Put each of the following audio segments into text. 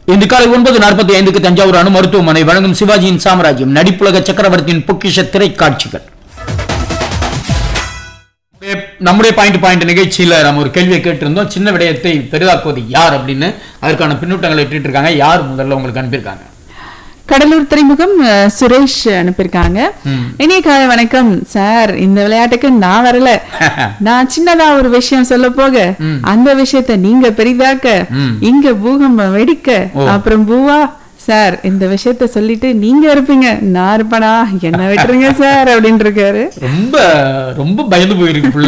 இன்று காலை ஒன்பது நாற்பத்தி ஐந்துக்கு தஞ்சாவூர் அணு மருத்துவமனை வழங்கும் சிவாஜியின் சாம்ராஜ்யம் நடிப்புலக சக்கரவர்த்தியின் பொக்கிஷ திரைக்காட்சிகள் நம்முடைய பாயிண்ட் பாயிண்ட் நிகழ்ச்சியில நம்ம ஒரு கேள்வியை கேட்டிருந்தோம் சின்ன விடயத்தை பெரிதாக்குவது யார் அப்படின்னு அதற்கான பின்னூட்டங்களை இட்டு இருக்காங்க யார் முதல்ல உங்களுக்கு அனுப்பியிருக்காங்க கடலூர் துறைமுகம் அஹ், சுரேஷ் அனுப்பியிருக்காங்க இனிய காலை வணக்கம் சார் இந்த விளையாட்டுக்கு நான் வரல நான் சின்னதா ஒரு விஷயம் சொல்ல போக அந்த விஷயத்தை நீங்க பெரிதாக்க இங்க பூகம்பம் வெடிக்க அப்புறம் பூவா சார் இந்த விஷயத்த சொல்லிட்டு நீங்க இருப்பீங்க நான் இருப்பனா என்ன விட்டுருங்க சார் அப்படின்னு இருக்காரு ரொம்ப ரொம்ப பயந்து போயிருக்கு புள்ள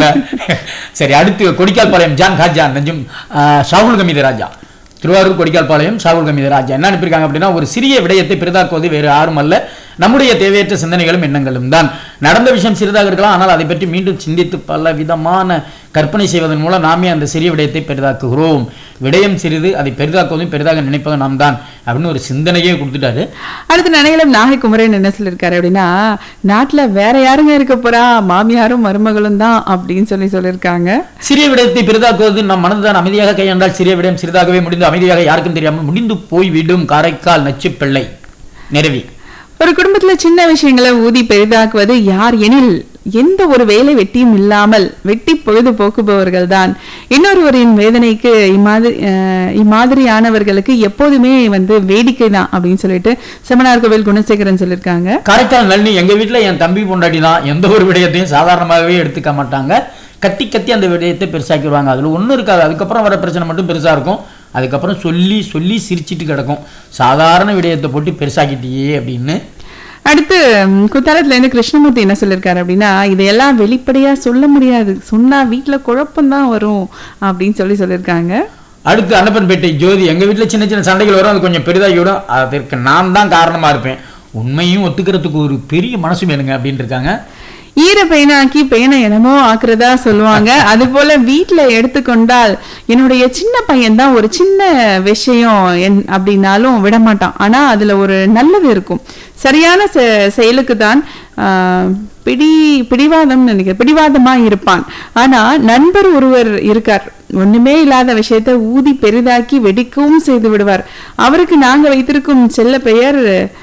சரி அடுத்து கொடிக்கால்பாளையம் ஜான் ஹாஜான் நெஞ்சும் ஷாகுல் கமீத ராஜா திருவாரூர் கொடிக்கால்பாளையம் ஷாகுல் கமீத ராஜா என்ன அனுப்பியிருக்காங்க அப்படின்னா ஒரு சிறிய விடயத்தை பெரிதாக்குவது வேறு யாரும் அல்ல நம்முடைய தேவையற்ற சிந்தனைகளும் எண்ணங்களும் தான் நடந்த விஷயம் சிறிதாக இருக்கலாம் ஆனால் அதை பற்றி மீண்டும் சிந்தித்து பல விதமான கற்பனை செய்வதன் மூலம் நாமே அந்த சிறிய விடயத்தை பெரிதாக்குகிறோம் விடயம் சிறிது அதை பெரிதாக்குவதும் பெரிதாக நினைப்பதும் நாம் தான் அப்படின்னு ஒரு சிந்தனையே கொடுத்துட்டாரு அடுத்து நனைகளம் நாகை குமரன் என்ன சொல்லியிருக்காரு அப்படின்னா நாட்டுல வேற யாருங்க இருக்க போறா மாமியாரும் மருமகளும் தான் அப்படின்னு சொல்லி சொல்லியிருக்காங்க சிறிய விடயத்தை பெரிதாக்குவது நம் மனதுதான் அமைதியாக கையாண்டால் சிறிய விடயம் சிறிதாகவே முடிந்து அமைதியாக யாருக்கும் தெரியாமல் முடிந்து போய்விடும் காரைக்கால் நச்சுப்பிள்ளை நிறைவி ஒரு குடும்பத்துல சின்ன விஷயங்களை ஊதி பெரிதாக்குவது யார் எனில் எந்த ஒரு வேலை வெட்டியும் இல்லாமல் வெட்டி பொழுது போக்குபவர்கள் தான் இன்னொருவரின் வேதனைக்கு இம்மாதிரி அஹ், இம்மாதிரியானவர்களுக்கு எப்போதுமே வந்து வேடிக்கை தான் அப்படின்னு சொல்லிட்டு செமனார் கோவில் குணசேகரன் சொல்லியிருக்காங்க காரைக்கால் நளினி எங்க வீட்டுல என் தம்பி பொண்டாட்டி தான் எந்த ஒரு விடயத்தையும் சாதாரணமாகவே எடுத்துக்க மாட்டாங்க கத்தி கத்தி அந்த விடயத்தை பெருசாக்கிடுவாங்க அதுல ஒண்ணும் இருக்காது அதுக்கப்புறம் வர பிரச்சனை மட்டும் பெருசா இருக்கும் அதுக்கப்புறம் சொல்லி சொல்லி சிரிச்சிட்டு கிடக்கும் சாதாரண விடயத்தை போட்டு பெருசாக்கிட்டியே அப்படின்னு அடுத்து ம், குத்தாலத்துல இருந்து கிருஷ்ணமூர்த்தி என்ன சொல்லியிருக்காரு அப்படின்னா இதையெல்லாம் வெளிப்படையா சொல்ல முடியாது சொன்னா வீட்டுல குழப்பம்தான் வரும் அப்படின்னு சொல்லி சொல்லியிருக்காங்க அடுத்து அன்னப்பன்பேட்டை ஜோதி எங்க வீட்டுல சின்ன சின்ன சண்டைகள் வரும் அது கொஞ்சம் பெரிதாகி விடும் அதற்கு நான் தான் காரணமா இருப்பேன் உண்மையும் ஒத்துக்கிறதுக்கு ஒரு பெரிய மனசு வேணுங்க அப்படின்னு இருக்காங்க ஈர பெயினாக்கி பெயினை என்னமோ ஆக்குறதா சொல்லுவாங்க அது போல வீட்டுல எடுத்துக்கொண்டால் என்னுடைய சின்ன பையன் தான் ஒரு சின்ன விஷயம் என் அப்படின்னாலும் விட மாட்டான் ஆனா அதுல ஒரு நல்லது இருக்கும் சரியான செ- செயலுக்கு தான் ஆஹ், பிடி பிடிவாதம் நினைக்கிறேன் பிடிவாதமா இருப்பான் ஆனா நண்பர் ஒருவர் இருக்கார் ஒண்ணுமே இல்லாத விஷயத்தை ஊதி பெரிதாக்கி வெடிக்கவும் செய்து விடுவார் அவருக்கு நாங்க வைத்திருக்கும் செல்ல பெயர்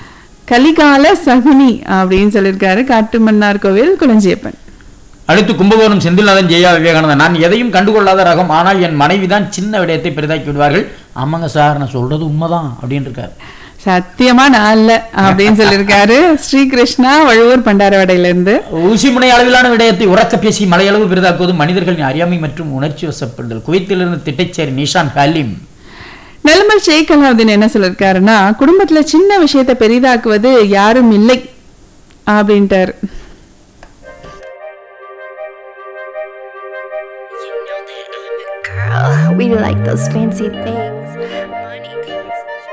கலிகால சகுனி அப்படின்னு சொல்லியிருக்காரு காட்டுமன்னார் கோவில் குளஞ்சியப்பன் அடுத்து கும்பகோணம் செந்தில்நாதன் ஜெயா விவேகானந்தன் நான் எதையும் கண்டுகொள்ளாத ரகம் ஆனால் என் மனைவி தான் சின்ன விடயத்தை பெரிதாக்கி விடுவார்கள் ஆமாங்க சார் நான் சொல்றது உண்மைதான் அப்படின்னு இருக்காரு சத்தியமா நான் இல்ல அப்படின்னு சொல்லியிருக்காரு ஸ்ரீகிருஷ்ணா வழுவூர் பண்டாரவாடையில இருந்து ஊசிமுனை அளவிலான விடயத்தை உறக்க பேசி மலையளவு பெரிதாக்குவது மனிதர்களின் அறியாமை மற்றும் உணர்ச்சி வசப்படுதல் குவைத்திலிருந்து திட்டைச்சேரி நிஷான் ஹலீம் நிலமல் ஷேக் அலாவுதீன் என்ன சொல்லியிருக்காருன்னா குடும்பத்துல சின்ன விஷயத்தை பெரிதாக்குவது யாரும் இல்லை அப்படின்ட்டாரு You know that I'm a girl. We like those fancy things.